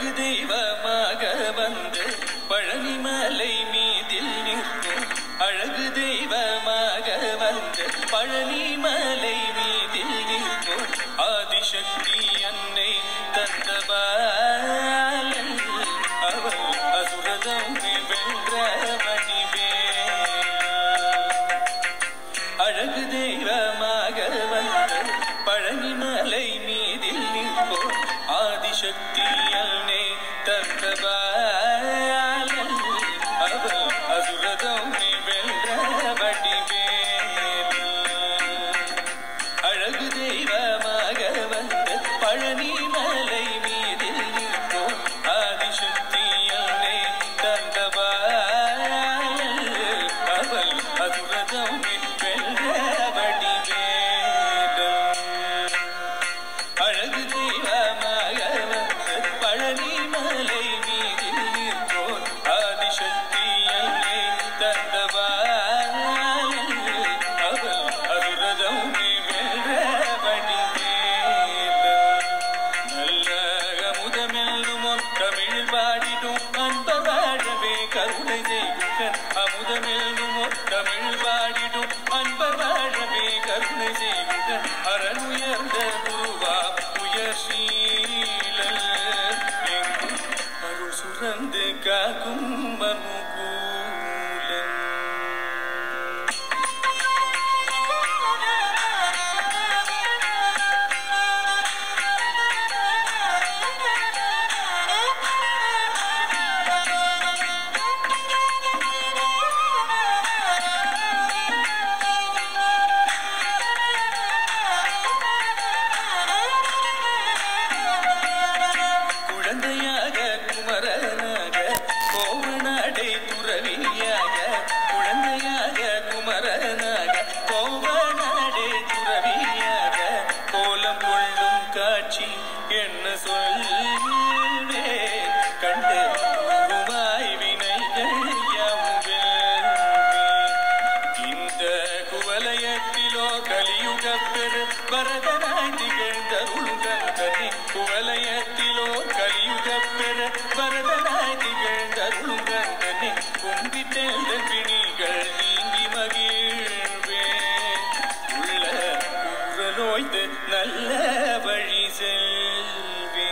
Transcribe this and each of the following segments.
அழகு தெய்வமாக வந்து பழனிமலை மீதில் நிற்கும் அழகு தெய்வமாக வந்து பழனிமலை மீதில் நிற்கும் ஆதிசக்தி அன்னை தந்தபாலன் அவள் அசுரதம் வென்ற மணிவேல் அழகு தெய்வமாக வந்து பழனிமலை மீதில் நிற்போம் ஆதிசக்தி அல்னே தந்தபாலன் அவள் அசுரதம் வென்ற வடிவேல் அழகு தெய்வமாக வந்து பழனிமலை மீதில் நிற்போம் ஆதிசக்தி அல்னே தந்தபாலன் அவள் அசுரதம் வென்ற வடிவேல் அழகு தெய்வமாக வந்து பழனிமலை மீதில் நிற்போர் ஆதிசக்தி அங்கே தந்தவாள் அவள் அருரதம் வென்ற வடிவேல் நல்ல அமுதமெல்லும் தமிழ் பாடிடும் அன்பர் வாழவே கருணை செய்குங்கள் அமுதமெல்லும் தமிழ் பாடிடும் அன்பர் வாழவே கருணை செய்குங்கள் அரண் உயர்ந்த குருவா உயர்ஷீலல் எங்கும் அருள் சுரந்து காக்கும் மனுகூலன் குழந்தையாக குமரனாக கோவனாடை துறவியாக குழந்தையாக குமரனாக கோவனாடை துறவியாக கோலம் கொள்ளும் காட்சி என்ன சொல்வே கண்டு உருவாய் வினைகள் யாவும் வெல்வே. இந்த குவலயத்திலோ கலியுக பெரு பரதனாய் திகழ்ந்தருளுங்கந்தனே குவலயத்திலோ கலியுக பெரு பரதனாய் திகழ்ந்தருளுங்கந்தனே கும்பிட்டெழுந்த பிணிகள் நீங்கி மகிழ்வே உள்ள குரலோய்ந்து நல்ல வழி செல்வே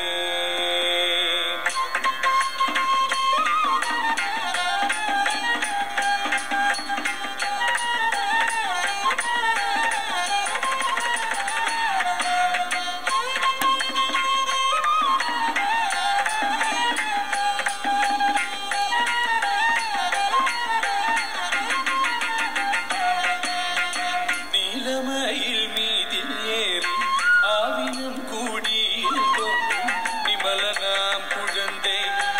நீலமயில் மீதில் ஏறி ஆவினம் கூடியில் தோன்றும் நிமலனாம் குழந்தை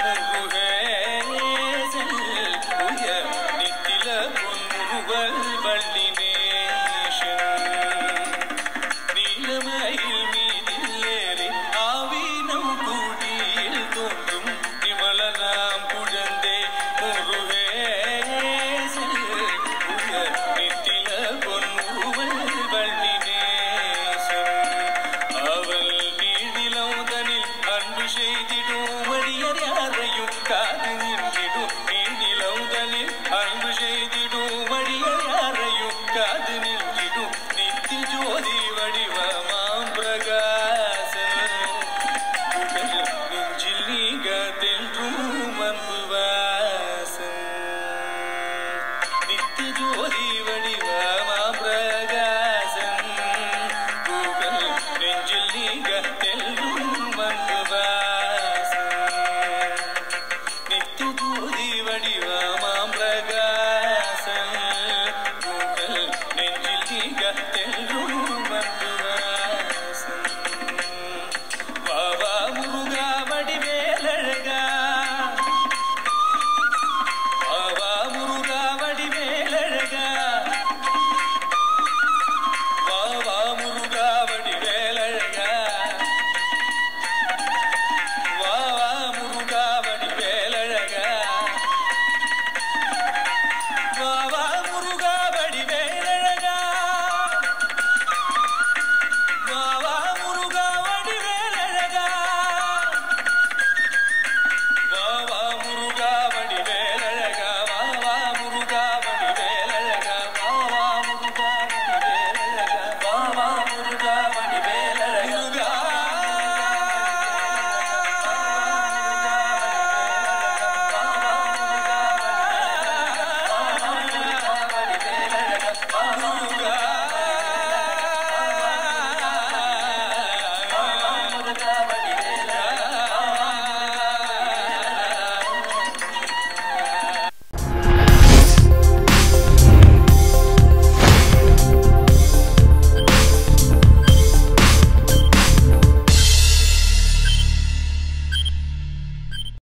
முருகேசல் உய நித்தில பொன்முருவல் வள்ளினேஷன் நீலமயில் மீதில் ஏறி ஆவினம் கூடியில் தோன்றும் நிமலனாம் குழந்தை முருகேசல் உய நித்தில பொன்முருவல் வள்ளினேசன் அவள் நீடிலவுதனில் அன்பு செய்திடும் வழியர் யாரையும் காது